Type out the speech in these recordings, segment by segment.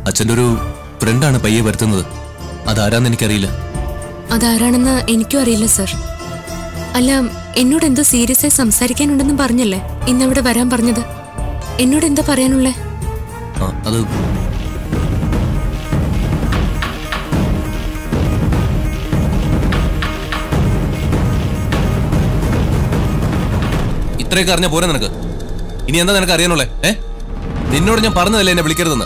അച്ഛൻ്റെ ഒരു ഫ്രണ്ടാണ് പയ്യെ വരുത്തുന്നത് അതാരാന്ന് എനിക്കറിയില്ല അതാരാണെന്ന് എനിക്കും അറിയില്ല സർ അല്ല എന്നോട് എന്തോ സീരിയസ് ആയി സംസാരിക്കാനുണ്ടെന്ന് പറഞ്ഞല്ലേ ഇന്നവിടെ വരാൻ പറഞ്ഞത് എന്നോട് എന്താ പറയാനുള്ളേ ആ, അത് ഇത്രയൊക്കെ അറിഞ്ഞ പോരെ നിനക്ക് ഇനി എന്താ നിനക്ക് അറിയാനുള്ളേ ഏ നിന്നോട് ഞാൻ പറഞ്ഞതല്ലേ എന്നെ വിളിക്കരുതെന്ന്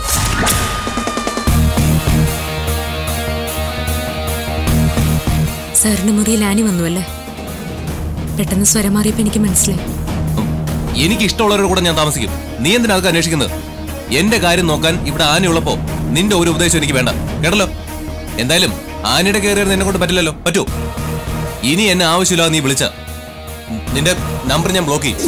സാറിന്റെ മുറിയിൽ ആനി വന്നുവല്ലേ പെട്ടെന്ന് സ്വരം മാറിയപ്പോ എനിക്ക് മനസ്സിലായി ഉം. എനിക്ക് ഇഷ്ടമുള്ളവരുടെ കൂടെ ഞാൻ താമസിക്കും നീ എന്തിനാ അതൊക്കെ അന്വേഷിക്കുന്നത് എന്റെ കാര്യം നോക്കാൻ ഇവിടെ ആനയുള്ളപ്പോ നിന്റെ ഒരു ഉപദേശം എനിക്ക് വേണ്ട കേട്ടല്ലോ എന്തായാലും ആനയുടെ കയറിയത് എന്നെ കൊണ്ട് പറ്റില്ലല്ലോ പറ്റൂ ഇനി എന്നെ ആവശ്യമില്ല നീ വിളിച്ച നിന്റെ നമ്പർ ഞാൻ ബ്ലോക്ക് ചെയ്യും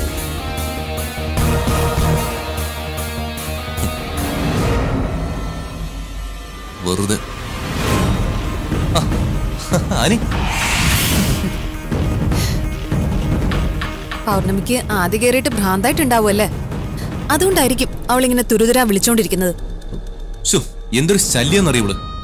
വെറുതെ ആ, ആനി പൗർണമിക്ക് ആദ്യ കയറിയിട്ട് ഭ്രാന്തായിട്ടുണ്ടാവുമല്ലേ അതുകൊണ്ടായിരിക്കും അവളിങ്ങനെ തുരുതുരാ വിളിച്ചോണ്ടിരിക്കുന്നത് ശോ, എന്തൊരു ശല്യം എന്നറിയവള്